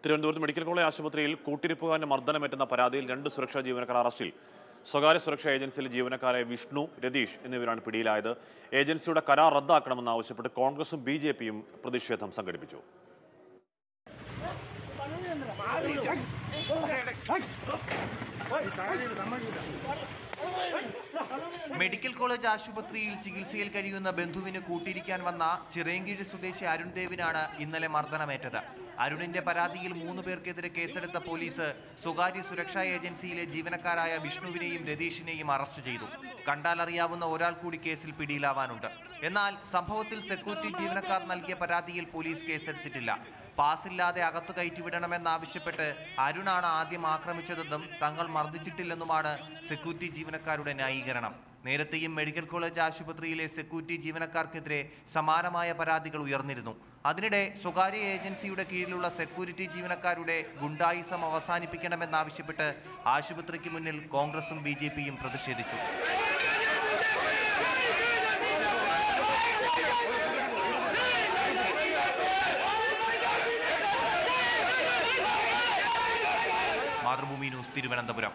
തിരുവനന്തപുരത്ത് medical college ആശുപത്രിയിൽ കൂട്ടിരിപ്പുകാരന് മർദ്ദനമേറ്റുന്ന പരാതിയിൽ രണ്ട് സുരക്ഷാ ജീവനക്കാർ അറസ്റ്റിൽ സ്വകാര്യ സുരക്ഷാ ഏജൻസിയിലെ ജീവനക്കാരായ വിഷ്ണു രതീഷ് എന്നിവരാണ് പിടിയിലായത് ഏജൻസിയുടെ കരാർ റദ്ദാക്കണമെന്നാവശ്യപ്പെട്ട് കോൺഗ്രസും ബി ജെ പിയും പ്രതിഷേധം സംഘടിപ്പിച്ചു മെഡിക്കൽ കോളേജ് ആശുപത്രിയിൽ ചികിത്സയിൽ കഴിയുന്ന ബന്ധുവിന് കൂട്ടിരിക്കാൻ വന്ന ചിറയൻകീഴ് സ്വദേശി അരുൺ ദേവിനാണ് ഇന്നലെ മർദ്ദനമേറ്റത് അരുണിന്റെ പരാതിയിൽ മൂന്ന് പേർക്കെതിരെ കേസെടുത്ത പോലീസ് സ്വകാര്യ സുരക്ഷാ ഏജൻസിയിലെ ജീവനക്കാരായ വിഷ്ണുവിനെയും രതീഷിനെയും അറസ്റ്റ് ചെയ്തു കണ്ടാലറിയാവുന്ന ഒരാൾ കൂടി കേസിൽ പിടിയിലാവാനുണ്ട് എന്നാൽ സംഭവത്തിൽ സെക്യൂരിറ്റി ജീവനക്കാർ നൽകിയ പരാതിയിൽ പോലീസ് കേസെടുത്തിട്ടില്ല പാസില്ലാതെ അകത്തു കയറ്റിവിടണമെന്നാവശ്യപ്പെട്ട് അരുണാണ് ആദ്യം ആക്രമിച്ചതെന്നും തങ്ങൾ മർദ്ദിച്ചിട്ടില്ലെന്നുമാണ് സെക്യൂരിറ്റി ജീവനക്കാരുടെ ന്യായീകരണം നേരത്തെയും മെഡിക്കൽ കോളേജ് ആശുപത്രിയിലെ സെക്യൂരിറ്റി ജീവനക്കാർക്കെതിരെ സമാനമായ പരാതികൾ ഉയർന്നിരുന്നു അതിനിടെ സ്വകാര്യ ഏജൻസിയുടെ കീഴിലുള്ള സെക്യൂരിറ്റി ജീവനക്കാരുടെ ഗുണ്ടായിസം അവസാനിപ്പിക്കണമെന്നാവശ്യപ്പെട്ട് ആശുപത്രിക്ക് മുന്നിൽ കോൺഗ്രസും ബി പ്രതിഷേധിച്ചു മാതൃഭൂമി ന്യൂസ് തിരുവനന്തപുരം